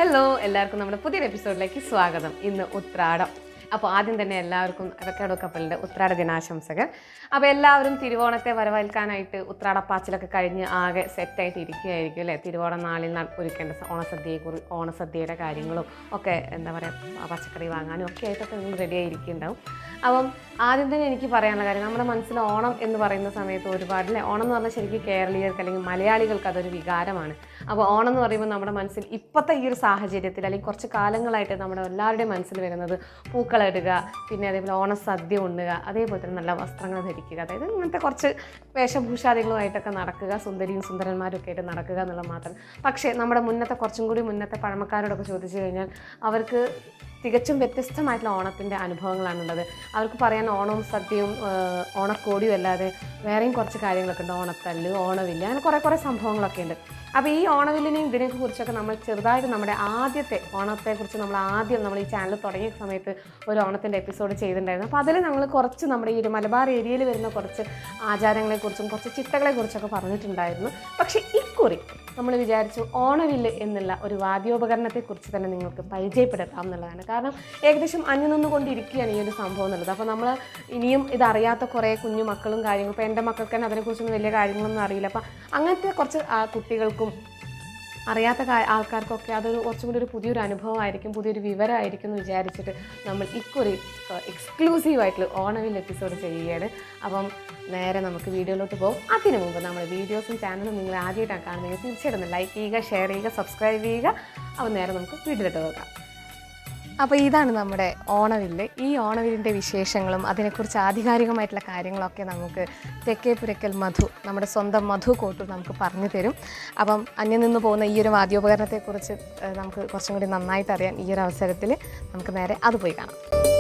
hello എല്ലാവർക്കും നമ്മുടെ പുതിയൊരു എപ്പിസോഡിലേക്ക് സ്വാഗതം ഇന്ന് ഉത്രാടം അപ്പോൾ ആദ്യം തന്നെ എല്ലാവർക്കും റെക്കോർഡ് കപ്പലിൻ്റെ ഉത്രാട ദിനാശംസകൾ അപ്പോൾ എല്ലാവരും തിരുവോണത്തെ വരവേൽക്കാനായിട്ട് ഉത്രാടപ്പാച്ചിലൊക്കെ കഴിഞ്ഞ് ആകെ സെറ്റായിട്ട് ഇരിക്കുകയായിരിക്കും അല്ലേ തിരുവോണ നാളിൽ ന- ഒരുക്കേണ്ട സ- ഓണസദ്യയെ കുറി ഓണസദ്യയുടെ കാര്യങ്ങളും ഒക്കെ എന്താ പറയുക പച്ചക്കറി വാങ്ങാനും ഒക്കെ ആയിട്ടൊക്കെ നിങ്ങൾ റെഡി ആയിരിക്കുന്നുണ്ടാവും അപ്പം ആദ്യം തന്നെ എനിക്ക് പറയാനുള്ള കാര്യം നമ്മുടെ മനസ്സിൽ ഓണം എന്ന് പറയുന്ന സമയത്ത് ഒരുപാട് അല്ലേ ഓണം എന്ന് പറഞ്ഞാൽ ശരിക്കും കേരളീയർക്ക് അല്ലെങ്കിൽ മലയാളികൾക്ക് അതൊരു വികാരമാണ് അപ്പോൾ ഓണം എന്ന് പറയുമ്പോൾ നമ്മുടെ മനസ്സിൽ ഇപ്പോഴത്തെ ഈ ഒരു സാഹചര്യത്തിൽ അല്ലെങ്കിൽ കുറച്ച് കാലങ്ങളായിട്ട് നമ്മുടെ എല്ലാവരുടെയും മനസ്സിൽ വരുന്നത് പൂക്കളിടുക പിന്നെ അതേപോലെ ഓണസദ്യ ഉണ്ണുക അതേപോലെ തന്നെ നല്ല വസ്ത്രങ്ങൾ ധരിക്കുക അതായത് ഇങ്ങനത്തെ കുറച്ച് വേഷഭൂഷാദികളുമായിട്ടൊക്കെ നടക്കുക സുന്ദരിയും സുന്ദരന്മാരും ഒക്കെ ആയിട്ട് നടക്കുക എന്നുള്ളത് മാത്രം പക്ഷേ നമ്മുടെ മുന്നത്തെ കുറച്ചും കൂടി മുന്നത്തെ പഴമക്കാരോടൊക്കെ ചോദിച്ചു കഴിഞ്ഞാൽ അവർക്ക് തികച്ചും വ്യത്യസ്തമായിട്ടുള്ള ഓണത്തിൻ്റെ അനുഭവങ്ങളാണുള്ളത് അവർക്ക് പറയാൻ ഓണവും സദ്യയും ഏഹ്, ഓണക്കോടിയും അല്ലാതെ വേറെയും കുറച്ച് കാര്യങ്ങളൊക്കെ ഉണ്ട് ഓണത്തല്ല് ഓണവില്ല് അങ്ങനെ കുറേ കുറേ സംഭവങ്ങളൊക്കെ ഉണ്ട് അപ്പോൾ ഈ ഓണവില്ലിനെയും ഇതിനെയൊക്കെ കുറിച്ചൊക്കെ നമ്മൾ ചെറുതായിട്ട് നമ്മുടെ ആദ്യത്തെ ഓണത്തെക്കുറിച്ച് നമ്മൾ ആദ്യം നമ്മൾ ഈ ചാനൽ തുടങ്ങിയ സമയത്ത് ഒരു ഓണത്തിൻ്റെ എപ്പിസോഡ് ചെയ്തിട്ടുണ്ടായിരുന്നു അപ്പോൾ അതിൽ നമ്മൾ കുറച്ച് നമ്മുടെ ഈ ഒരു മലബാർ ഏരിയയിൽ വരുന്ന കുറച്ച് ആചാരങ്ങളെക്കുറിച്ചും കുറച്ച് ചിട്ടകളെക്കുറിച്ചൊക്കെ പറഞ്ഞിട്ടുണ്ടായിരുന്നു പക്ഷേ ഇക്കുറി നമ്മൾ വിചാരിച്ചു ഓണവില്ല് എന്നുള്ള ഒരു വാദ്യോപകരണത്തെക്കുറിച്ച് തന്നെ നിങ്ങൾക്ക് പരിചയപ്പെടുത്താം എന്നുള്ളതാണ് കാരണം ഏകദേശം അന്യം നിന്നുകൊണ്ടിരിക്കുകയാണ് ഈ ഒരു സംഭവം എന്നുള്ളത് അപ്പോൾ നമ്മൾ ഇനിയും ഇതറിയാത്ത കുറേ കുഞ്ഞു മക്കളും കാര്യങ്ങളും ഇപ്പോൾ എൻ്റെ മക്കൾക്ക് തന്നെ അതിനെക്കുറിച്ചൊന്നും വലിയ കാര്യങ്ങളൊന്നും അറിയില്ല അപ്പോൾ അങ്ങനത്തെ കുറച്ച് ആ, കുട്ടികൾക്കും അറിയാത്ത കാ- ആൾക്കാർക്കൊക്കെ അതൊരു കുറച്ചും കൂടി ഒരു പുതിയൊരു അനുഭവമായിരിക്കും പുതിയൊരു വിവരമായിരിക്കും എന്ന് വിചാരിച്ചിട്ട് നമ്മൾ ഇക്കുറി എക്സ്ക്ലൂസീവായിട്ടുള്ള ഓണവിൽ എപ്പിസോഡ് ചെയ്യുകയാണ് അപ്പം നേരെ നമുക്ക് വീഡിയോയിലോട്ട് പോകും അതിനു മുമ്പ് നമ്മൾ വീഡിയോസും ചാനലും നിങ്ങൾ ആദ്യമായിട്ടാണ് കാണുന്നത് തീർച്ചയായിട്ടും ലൈക്ക് ചെയ്യുക ഷെയർ ചെയ്യുക സബ്സ്ക്രൈബ് ചെയ്യുക അപ്പം നേരെ നമുക്ക് വീഡിയോയിലോട്ട് പോകാം അപ്പോൾ ഇതാണ് നമ്മുടെ ഓണവില്ല് ഈ ഓണവില്ലിൻ്റെ വിശേഷങ്ങളും അതിനെക്കുറിച്ച് ആധികാരികമായിട്ടുള്ള കാര്യങ്ങളൊക്കെ നമുക്ക് തെക്കേപ്പുരക്കൽ മധു നമ്മുടെ സ്വന്തം മധു കോട്ടൂർ നമുക്ക് പറഞ്ഞു തരും അപ്പം അന്യം നിന്ന് പോകുന്ന ഈ ഒരു വാദ്യോപകരണത്തെക്കുറിച്ച് ഏഹ്, നമുക്ക് കുറച്ചും കൂടി നന്നായിട്ട് അറിയാം ഈ ഒരു അവസരത്തിൽ നമുക്ക് നേരെ അത് പോയി കാണാം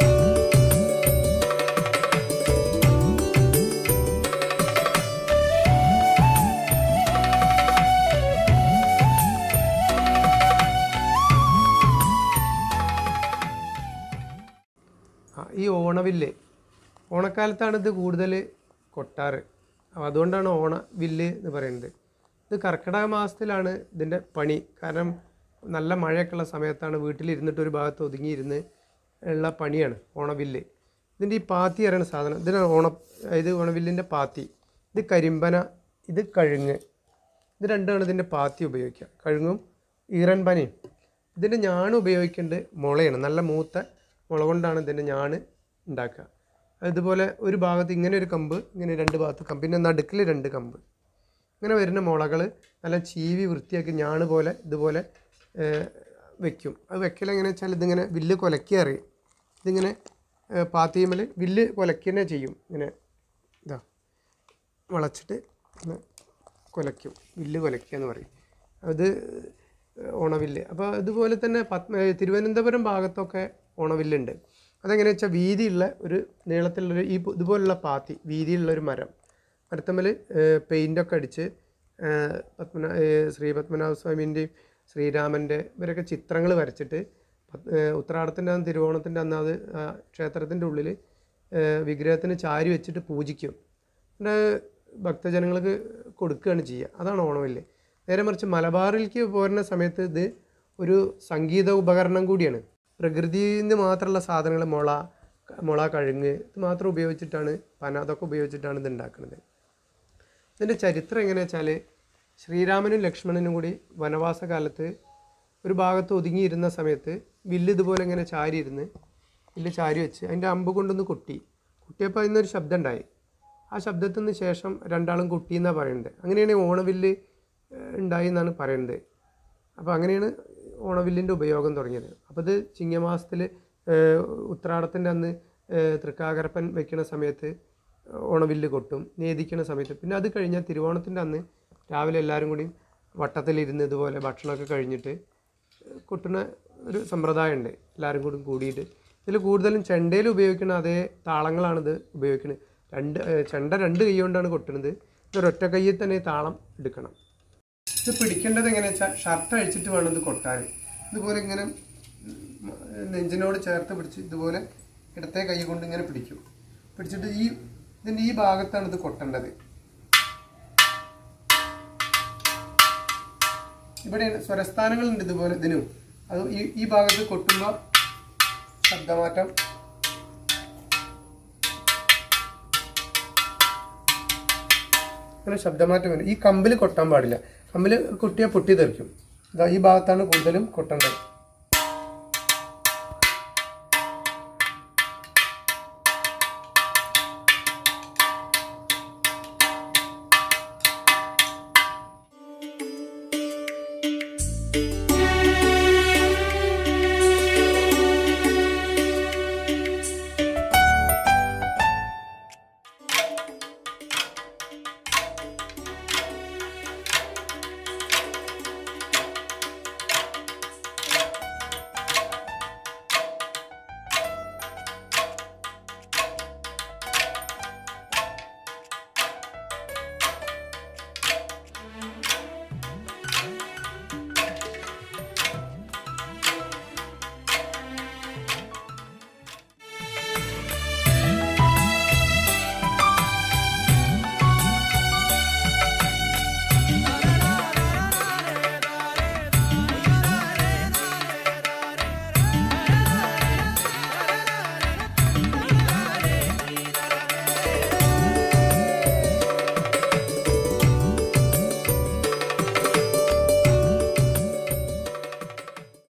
ആ, ഈ ഓണവില്ല് ഓണക്കാലത്താണ് ഇത് കൂടുതൽ കൊട്ടാറ് അപ്പോൾ അതുകൊണ്ടാണ് ഓണവില്ല് എന്ന് പറയുന്നത് ഇത് കർക്കിടക മാസത്തിലാണ് ഇതിൻ്റെ പണി കാരണം നല്ല മഴയൊക്കെ ഉള്ള സമയത്താണ് വീട്ടിലിരുന്നിട്ട് ഒരു ഭാഗത്ത് ഒതുങ്ങിയിരുന്ന് ഉള്ള പണിയാണ് ഓണവില്ല് ഇതിൻ്റെ ഈ പാത്തി അറിയണ സാധനം ഇതിനാണ് ഓണ ഇത് ഓണവില്ലിൻ്റെ പാത്തി ഇത് കരിമ്പന ഇത് കഴുങ്ങ് ഇത് രണ്ടുമാണ് ഇതിൻ്റെ പാത്തി ഉപയോഗിക്കുക കഴുങ്ങും ഈറൻ പനയും ഇതിൻ്റെ ഞാണ് ഉപയോഗിക്കേണ്ടത് മുളയാണ് നല്ല മൂത്ത മുള കൊണ്ടാണ് ഇതിൻ്റെ ഞാണ് ഉണ്ടാക്കുക അതുപോലെ ഒരു ഭാഗത്ത് ഇങ്ങനെ ഒരു കമ്പ് ഇങ്ങനെ രണ്ട് ഭാഗത്ത് കമ്പ് പിന്നെ നടുക്കിൽ രണ്ട് കമ്പ് ഇങ്ങനെ വരുന്ന മുളകൾ നല്ല ചീവി വൃത്തിയാക്കി ഞാണ് പോലെ ഇതുപോലെ ഏഹ്, വെക്കും അത് വെക്കൽ എങ്ങനെ വെച്ചാൽ ഇതിങ്ങനെ വില്ല് കുലക്കി അറിയും ഇതിങ്ങനെ ഏഹ്, പാത്തിയുമ്മൽ വില്ല് കുലക്കന്നെ ചെയ്യും ഇങ്ങനെ ഇതാ വളച്ചിട്ട് ഇങ്ങനെ കുലയ്ക്കും വില്ല് കുലയ്ക്കുക എന്ന് പറയും അത് ഓണവില്ല് അപ്പോൾ അതുപോലെ തന്നെ പത്മ തിരുവനന്തപുരം ഭാഗത്തൊക്കെ ഓണവില്ലുണ്ട് അതെങ്ങനെയാ വെച്ചാൽ വീതിയുള്ള ഒരു നീളത്തിലുള്ളൊരു ഈ പു- ഇതുപോലുള്ള പാത്തി വീതിയുള്ള ഒരു മരം മരത്തമ്മൽ പെയിൻ്റൊക്കെ അടിച്ച് ഏഹ്, പത്മനാ ഏഹ്, ശ്രീ പത്മനാഭ സ്വാമീൻ്റെയും ശ്രീരാമൻ്റെ ഇവരൊക്കെ ചിത്രങ്ങൾ വരച്ചിട്ട് പത്ത്- ഏഹ്, ഉത്രാടത്തിൻ്റെ അന്ന് തിരുവോണത്തിൻ്റെ അന്ന് അത് ആ ക്ഷേത്രത്തിൻ്റെ ഉള്ളിൽ വിഗ്രഹത്തിന് ചാരി വെച്ചിട്ട് പൂജിക്കും പിന്നെ ഭക്തജനങ്ങൾക്ക് കൊടുക്കുകയാണ് ചെയ്യുക അതാണ് ഓണമില്ലേ നേരെ മറിച്ച് മലബാറിലേക്ക് പോരുന്ന സമയത്ത് ഇത് ഒരു സംഗീത ഉപകരണം കൂടിയാണ് പ്രകൃതിയിൽ നിന്ന് മാത്രമുള്ള സാധനങ്ങൾ മുള മുള കഴുങ്ങ് ഇത് മാത്രം ഉപയോഗിച്ചിട്ടാണ് പന അതൊക്കെ ഉപയോഗിച്ചിട്ടാണ് ഇത് ഉണ്ടാക്കുന്നത് ഇതിൻ്റെ ചരിത്രം എങ്ങനെയാ വെച്ചാൽ ശ്രീരാമനും ലക്ഷ്മണനും കൂടി വനവാസ കാലത്ത് ഒരു ഭാഗത്ത് ഒതുങ്ങിയിരുന്ന സമയത്ത് വില്ല് ഇതുപോലെ ഇങ്ങനെ ചാരി ഇരുന്ന് വില്ല് ചാരി വെച്ച് അതിൻ്റെ അമ്പ് കൊണ്ടൊന്ന് കൊട്ടി കൊട്ടിയപ്പോൾ അതിനൊരു ശബ്ദം ഉണ്ടായി ആ ശബ്ദത്തിന് ശേഷം രണ്ടാളും കൊട്ടി എന്നാണ് പറയുന്നത് അങ്ങനെയാണ് ഈ ഓണവില്ല് ഏഹ്, ഉണ്ടായി എന്നാണ് പറയുന്നത് അപ്പോൾ അങ്ങനെയാണ് ഓണവില്ലിൻ്റെ ഉപയോഗം തുടങ്ങിയത് അപ്പോൾ ഇത് ചിങ്ങമാസത്തിൽ ഉത്രാടത്തിൻ്റെ അന്ന് ഏഹ്, തൃക്കാക്കരപ്പൻ വെക്കുന്ന സമയത്ത് ഓണവില്ല് കൊട്ടും നേദിക്കുന്ന സമയത്ത് പിന്നെ അത് കഴിഞ്ഞാൽ തിരുവോണത്തിൻ്റെ അന്ന് രാവിലെ എല്ലാവരും കൂടി വട്ടത്തിലിരുന്ന് ഇതുപോലെ ഭക്ഷണമൊക്കെ കഴിഞ്ഞിട്ട് കൊട്ടുന്ന ഒരു സമ്പ്രദായമുണ്ട് എല്ലാവരും കൂടി കൂടിയിട്ട് ഇതിൽ കൂടുതലും ചെണ്ടയിൽ ഉപയോഗിക്കുന്ന അതേ താളങ്ങളാണിത് ഉപയോഗിക്കുന്നത് രണ്ട് ഏഹ്, ചെണ്ട രണ്ട് കൈ കൊണ്ടാണ് കൊട്ടുന്നത് ഇതൊരൊറ്റ കയ്യിൽ തന്നെ ഈ താളം എടുക്കണം ഇത് പിടിക്കേണ്ടത് എങ്ങനെയാ വെച്ചാൽ ഷർട്ട് അഴിച്ചിട്ട് വേണം ഇത് കൊട്ടാൻ ഇതുപോലെ ഇങ്ങനെ ഉം, നെഞ്ചിനോട് ചേർത്ത് പിടിച്ച് ഇതുപോലെ ഇടത്തെ കൈ കൊണ്ട് ഇങ്ങനെ പിടിക്കും പിടിച്ചിട്ട് ഈ ഇതിൻ്റെ ഈ ഭാഗത്താണ് ഇത് കൊട്ടേണ്ടത് ഇവിടെയാണ് സ്വരസ്ഥാനങ്ങളുണ്ട് ഇതുപോലെ ഇതിനും അത് ഈ ഈ ഭാഗത്ത് കൊട്ടുമ്പോൾ ശബ്ദമാറ്റം അങ്ങനെ ശബ്ദമാറ്റം വരും ഈ കമ്പിൽ കൊട്ടാൻ പാടില്ല കമ്പിൽ കൊട്ടിയാൽ പൊട്ടി തെറിക്കും ഇതാ ഈ ഭാഗത്താണ് കൂടുതലും കൊട്ടേണ്ടത്